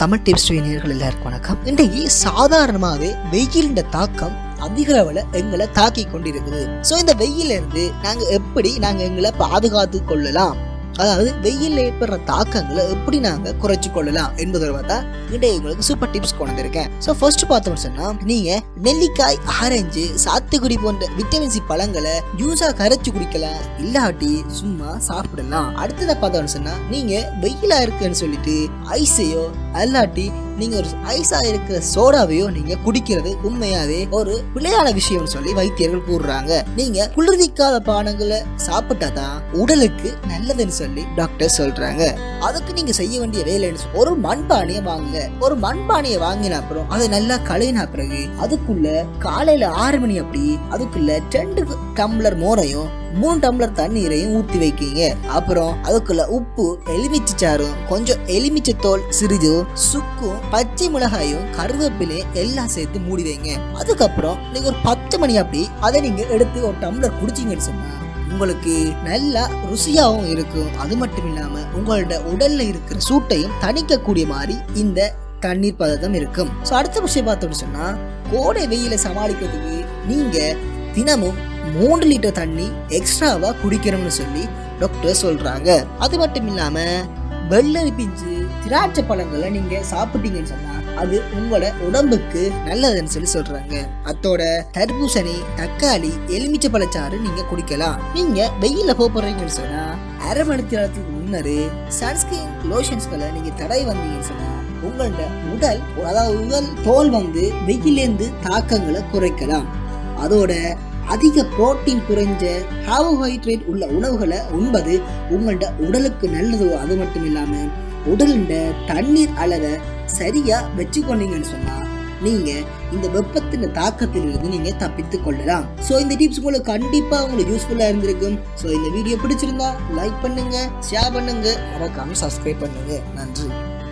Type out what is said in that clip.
Tamil tips நேயர்கள் எல்லாருக்கும் வணக்கம் இன்றைக்கு சாதாரணமாகவே வெயிலின் தாக்கம் அதிக அளவில் எங்களை தாக்கி கொண்டிருக்குது ஸோ இந்த வெயில இருந்து நாங்கள் எப்படி நாங்கள் எங்களை பாதுகாத்து கொள்ளலாம் அதாவது வெயில்ல ஏற்படுற தாக்கங்களை எப்படி நாங்க குறைச்சு கொள்ளலாம் என்பதை பார்த்தா இன்றைய உங்களுக்கு சூப்பர் டிப்ஸ் கொண்டு வந்திருக்கேன் ஸோ ஃபர்ஸ்ட் பார்த்தோம்னு சொன்னா நீங்க நெல்லிக்காய் ஆரஞ்சு சாத்துக்குடி போன்ற விட்டமின் சி பழங்களை ஜூஸா கரைச்சு குடிக்கலாம் இல்லாட்டி சும்மா சாப்பிடலாம் அடுத்ததை பார்த்தோம்னு சொன்னா நீங்க வெயிலா இருக்குன்னு சொல்லிட்டு ஐஸையோ அல்லாட்டி நீங்க ஒரு ஐஸா இருக்கிற சோடாவையோ நீங்க குடிக்கிறது உண்மையாவே ஒரு பிள்ளையான விஷயம்னு சொல்லி வைத்தியர்கள் கூறுறாங்க நீங்க குளிர்விக்காத பானங்களை சாப்பிட்டாதான் உடலுக்கு நல்லதுன்னு சொல்லி டாக்டர் சொல்றாங்க அதுக்கு நீங்க செய்ய வேண்டிய வேலைன்னு சொல்லி ஒரு மண்பானையை வாங்குங்க ஒரு மண்பானையை வாங்கின அப்புறம் அதை நல்லா கழுவின பிறகு அதுக்குள்ள காலையில ஆறு மணி அப்படி அதுக்குள்ள ரெண்டு டம்ளர் மோரையும் மூணு டம்ளர் தண்ணீரையும் ஊத்தி வைக்கீங்க அப்புறம் அதுக்குள்ள உப்பு எலுமிச்சை சாறும் கொஞ்சம் எலுமிச்சை தோல் சிறிது சுக்கும் பச்சை மிளகாயும் கருவேப்பிலையும் எல்லாம் சேர்த்து மூடி வைங்க அதுக்கப்புறம் நீங்க ஒரு பத்து மணி அப்படி அதை நீங்க எடுத்து ஒரு டம்ளர் குடிச்சீங்கன்னு சொன்னா உங்களுக்கு நல்லா ருசியாகவும் இருக்கும் அது மட்டும் இல்லாம உங்களோட உடல்ல இருக்கிற சூட்டையும் தணிக்கக்கூடிய மாதிரி இந்த தண்ணீர் பதம் இருக்கும் ஸோ அடுத்த விஷயம் பார்த்தோம்னு சொன்னா கோடை வெயில சமாளிக்கிறதுக்கு நீங்க தினமும் மூன்று லிட்டர் தண்ணி எக்ஸ்ட்ராவா குடிக்கணும்னு சொல்லி டாக்டர் சொல்றாங்க அது மட்டும் இல்லாம வெள்ளரி பிஞ்சு திராட்சை பழங்களை நீங்க சாப்பிட்டீங்கன்னு சொன்னா அது உங்களோட உடம்புக்கு நல்லதுன்னு சொல்லி சொல்றாங்க அத்தோட தர்பூசணி தக்காளி எலுமிச்சை பழச்சாறு நீங்க குடிக்கலாம் நீங்க வெயில போறீங்கன்னு சொன்னா அரை மணி நேரத்துக்கு முன்னரு சன்ஸ்கிரீன் லோஷன்ஸ்களை நீங்க தடை வந்தீங்கன்னு சொன்னா உங்களோட உடல் அதாவது உடல் தோல் வந்து வெயிலேருந்து தாக்கங்களை குறைக்கலாம் அதோட அதிக புரோட்டீன் குறைஞ்ச கார்போஹைட்ரேட் உள்ள உணவுகளை உண்பது உங்களோட உடலுக்கு நல்லது அது மட்டும் இல்லாம உடலுண்ட தண்ணீர் அளவை சரியா வச்சுக்கொண்டீங்கன்னு சொன்னா நீங்க இந்த வெப்பத்தின் தாக்கத்தில் இருந்து நீங்க தப்பித்து கொள்ளலாம் ஸோ இந்த டிப்ஸ் உங்களுக்கு கண்டிப்பா உங்களுக்கு யூஸ்ஃபுல்லா இருந்திருக்கும் ஸோ இந்த வீடியோ பிடிச்சிருந்தா லைக் பண்ணுங்க ஷேர் பண்ணுங்க மறக்காம சப்ஸ்கிரைப் பண்ணுங்க நன்றி